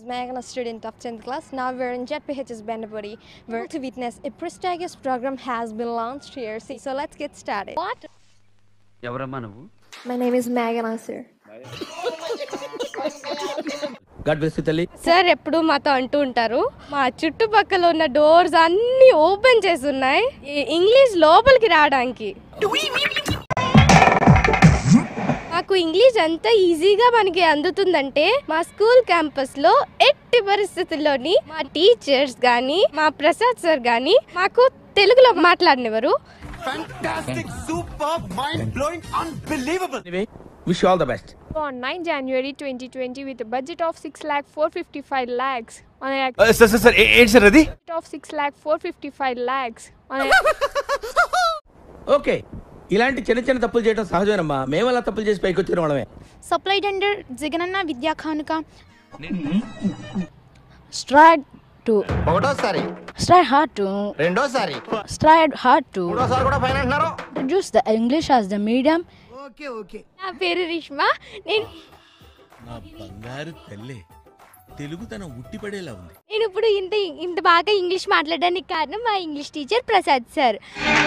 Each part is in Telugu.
Megan, a student of 10th class. Now we're in JPHS Bandapuri, where to witness a prestigious program has been launched here. See, so let's get started. What? ఎవరమ్మా నువ్వు My name is Megan, sir. God bless తల్లి సార్ ఎప్పుడు మాతో అంటూ ఉంటారు మా చుట్టుపక్కల ఉన్న డోర్స్ అన్ని ఓపెన్ చేసి ఉన్నాయి ఈ- ఇంగ్లీష్ లోపలికి రావడానికి మాకు ఇంగ్లీష్ ఎంత ఈజీగా మనకి అందుతుందంటే మా స్కూల్ క్యాంపస్ లో ఎట్టి పరిస్థితుల్లోని మా టీచర్స్ కానీ మా ప్రసాద్ సార్ కానీ మాకు తెలుగులో మాట్లాడినవారు Fantastic, superb, mind blowing, unbelievable. Wish all the best on 9 January 2020 with a budget of 6 lakh 455 lakhs on a sir sir sir ఏంటి సార్ అది budget of 6 lakh 455 lakhs on a okay ఇలాంటి చిన్న చిన్న తప్పులు చేయడం సహజమేనమ్మా మేము అలా తప్పులు చేసి పైకి వచ్చిన వాళ్ళమే supplied under Jagananna Vidya Kanuka strived to ఒకటోసారి స్ట్రైడ్ హార్డ్ టు రెండోసారి స్ట్రైడ్ హార్డ్ టు మూడోసారి కూడా ఫైన్ అంటున్నారు introduce the English as the medium నా పేరు రిష్మా నేను నా బంగారు తల్లి తెలుగుతనం ఉట్టిపడేలా ఉంది నేను ఇప్పుడు ఇంత ఇంత బాగా ఇంగ్లీష్ మాట్లాడడానికి కారణం మా ఇంగ్లీష్ టీచర్ ప్రసాద్ సార్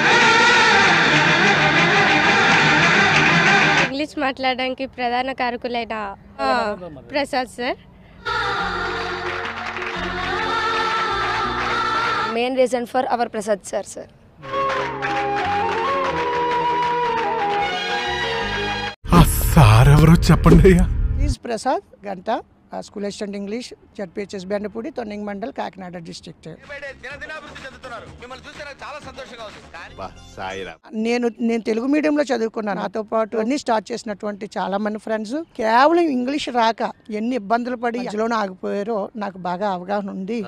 ఇంగ్లీష్ మాట్లాడడానికి ప్రధాన కారకులైన ఆ, Prasad sir Main reason for our Prasad sir, sir. ఆ సారెవరో చెప్పండి అయ్యా is Prasad Ganta school assistant English ZPHS Bendapudi తొన్నింగ్ మండల్ కాకినాడ డిస్ట్రిక్ట్ నేను నేను తెలుగు మీడియంలో చదువుకున్నాను నాతో పాటు అన్ని స్టార్ట్ చేసినటువంటి చాలా మంది ఫ్రెండ్స్ కేవలం ఇంగ్లీష్ రాక ఎన్ని ఇబ్బందులు పడి మధ్యలోనే ఆగిపోయారో నాకు బాగా అవగాహన ఉంది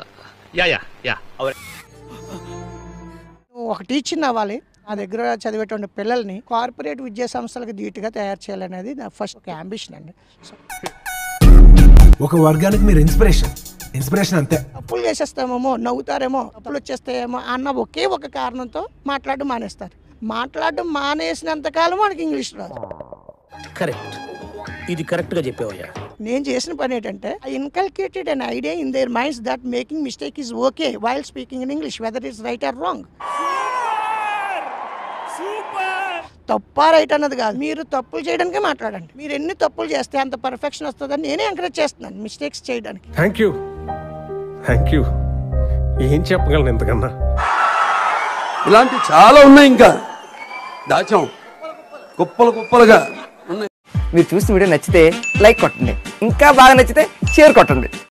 ఒక టీచర్ అవ్వాలి నా దగ్గర చదివేటువంటి పిల్లల్ని కార్పొరేట్ విద్యా సంస్థలకు ధీటుగా తయారు చేయాలనేది నా ఫస్ట్ ఒక అంబిషన్ అండి సో ఒక వర్గానికి మీరు ఇన్స్పిరేషన్ ఇన్స్పిరేషన్ అంతే తప్పులు చేసేస్తామేమో నవ్వుతారేమో తప్పులు వచ్చేస్తాయేమో అన్న ఒకే ఒక కారణంతో మాట్లాడడం మానేస్తారు మాట్లాడడం మానేసినంత కాలం మనకి ఇంగ్లీష్ రాదు కరెక్ట్ ఇది కరెక్ట్ గా చెప్పావయ్యా నేను చేసిన పని ఏంటంటే I inculcated an idea in their minds that making mistake is okay while speaking in English whether is right or wrong తప్ప రైట్ అన్నది కాదు మీరు తప్పులు చేయడానికే మాట్లాడండి మీరు ఎన్ని తప్పులు చేస్తే అంత పర్ఫెక్షన్ వస్తుందని నేనే ఎంకరేజ్ చేస్తున్నాను మిస్టేక్స్ చేయడానికి థ్యాంక్ యూ థ్యాంక్ యూ ఏం చెప్పగలను ఇంతకన్నా ఇలాంటి చాలా ఉన్నాయి ఇంకా దాచాం కుప్పలు కుప్పలుగా ఉన్నాయి మీరు చూసిన వీడియో నచ్చితే లైక్ కొట్టండి ఇంకా బాగా నచ్చితే షేర్ కొట్టండి